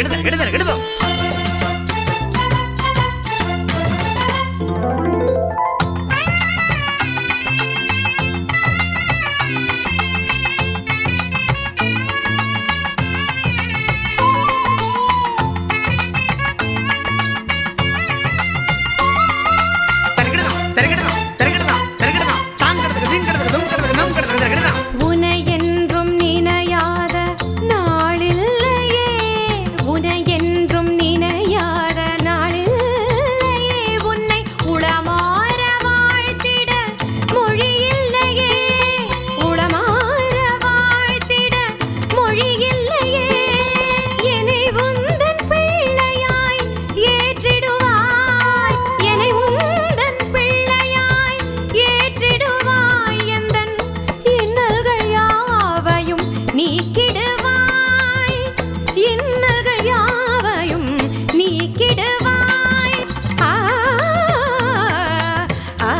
தரகிடுத தரகிடுத தரகிடுதோ தரகிடுதா தரகிடுதா தரகிடுதா தரகிடுதா தாங்கடதுக்கு தீங்கடதுக்கு தும்கடதுக்கு நம்கடதுக்கு தரகிடுதா உனை என்றும் நினையாத நாளில்லையே உனை என்றும் நினையாத நாளில்லையே உன்னை உளமாற வாழ்த்திட மொழியில்லையே உளமாற வாழ்த்திட மொழியில்லையே என்னை உந்தன் பிள்ளையாய் ஏற்றிடுவாய் என்னை உந்தன் பிள்ளையாய் ஏற்றிடுவாய் எந்தன் இன்னல்கள் யாவையும் நீக்கிடுவாய் இன்னல்கள் யாவையும் நீக்கிடுவாய் ஆ ஆ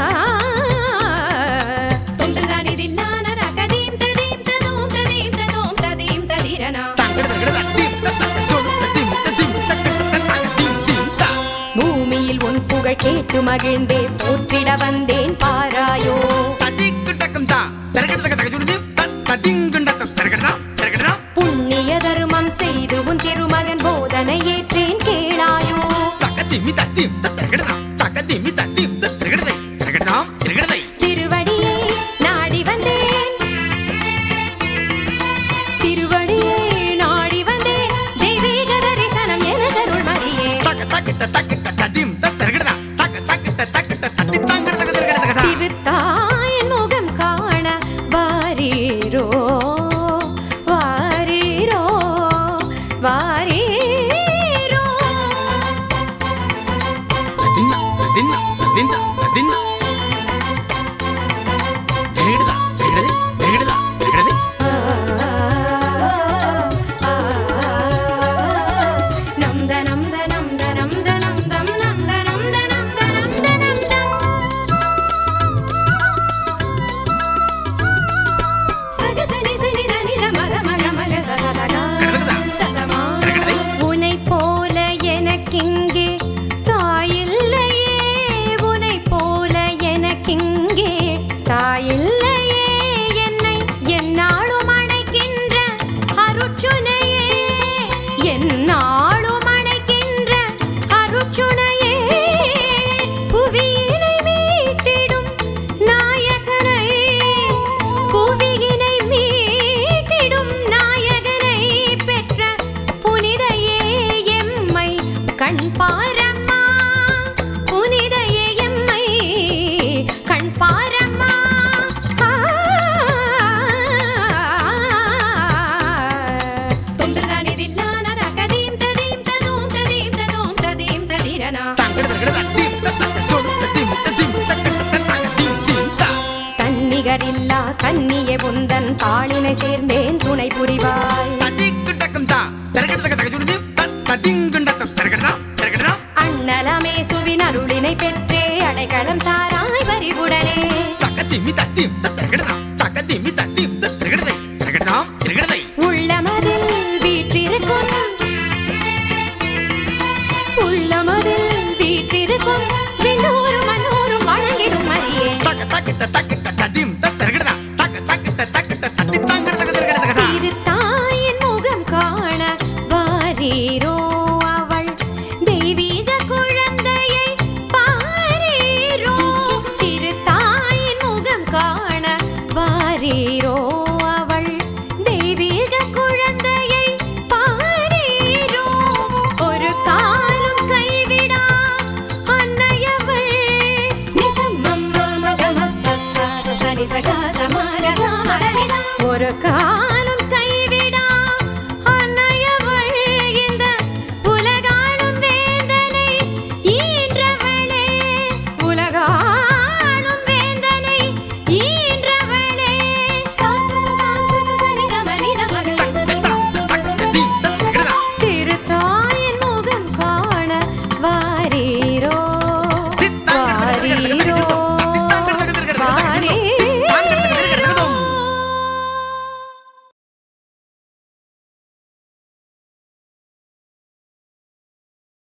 தொண்டுதானிதில்லான ரகதீம் ததீம் ததோம் ததீம் ததோம் ததீம் ததிரனா தாங்கடதுக்கு தீம் தத்தக்க தொடுத்த தீம் தீம் தக்க தீம் தீம் தா பூமியில் உன் புகழ் கேட்டு மகிழ்ந்தே போற்றிட வந்தேன் பாராயோ ததிக்குண்டக்கம் தா தரகிடுதக்க தகஜுடுதி ததிங்குண்டக்கம் தரகிடுதா தரகிடுதா புண்ணிய தர்மம் செய்து உன் திருமகன் போதனை ஏற்றேன் கேளாயோ தக்கத்திமி தத்தீம் தரகிடுதா தக்கத்திமி தத்தீம் தரகிடுதை தரகிடுதா தரகிடுதை திருவடியே நாடி வந்தேன் திருவடியே நாடி வந்தேன் தெய்வீக தரிசனம் என கருள் மரியே தக்க தக்கிட்ட தக்கிட்ட ததீம் தரகிடுதா தக்க தக்கிட்ட தக்கிட்ட தத்தி தாங்கடதுக்கு தரகிடுதா திருத்தாயின் முகம் காண வாரீரோ வாரீரோ வாரீரோ தின்னா தின்னா தின்னா தின்னா தரகிடுதா தரகிடுதை தரகிடுதா தரகிடுதை நம்த நம்த நம்த நம்த நம்தம் நம்த நம்த நம்த நம்த நம்தம் சக சனி சனி தனி த மக மக மக சசதகா சசமா உனை போல எனக்கிங்கே தாயில்லையே உனை போல எனக்கிங்கே தாயில்லையே என்னை என்னாலும் அணைக்கின்ற அருச்சுனையே என்னாலும் அணைக்கின்ற அருச்சுனையே புவியினை மீட்டிடும் நாயகனை புவியினை மீட்டிடும் நாயகனை பெற்ற புனிதையே எம்மை கண் பாரம்மா புனிதையே எம்மை கண் பாரம்மா தொண்டுதானிதில்லான ரகதீம் ததீம் ததோம் ததீம் ததோம் ததீம் ததிரனா தன்னிகரில்லா கன்னிய புந்தன் தாளினை சேர்ந்தேன் துணை புரிவாய் அண்ணலமே சுவின் அருளினை பெற்றே அடைக்கலம் தாராய் வரிவுடனே உள்ளமதில் வீற்றிருக்கும் உள்ளமதில் வீற்றிருக்கும் விண்ணூரும் மண்ணூரும் வணங்கிடும் மரியே திருத்தாயின் முகம் காண வாரீரோ